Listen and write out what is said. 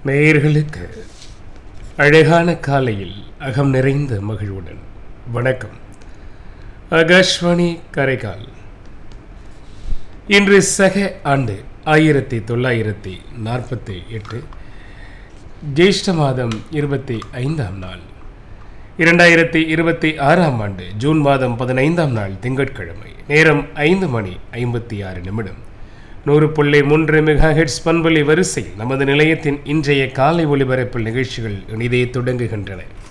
நேயர்களுக்கு அழகான காலையில் அகம் நிறைந்த மகிழ்வுடன் வணக்கம் ஆகாஷ்வாணி கரைக்கால் இன்று சக ஆண்டு ஆயிரத்தி தொள்ளாயிரத்தி நாற்பத்தி எட்டு ஜேஷ்ட மாதம் இருபத்தி ஐந்தாம் நாள் இரண்டாயிரத்தி இருபத்தி ஆறாம் ஆண்டு ஜூன் மாதம் பதினைந்தாம் நாள் திங்கட்கிழமை நேரம் ஐந்து மணி ஐம்பத்தி ஆறு நிமிடம் நூறு புள்ளி மூன்று மெகா ஹெட்ஸ் பண்பொலி வரிசை நமது நிலையத்தின் இன்றைய காலை ஒளிபரப்பில் நிகழ்ச்சிகள் இனிதே தொடங்குகின்றன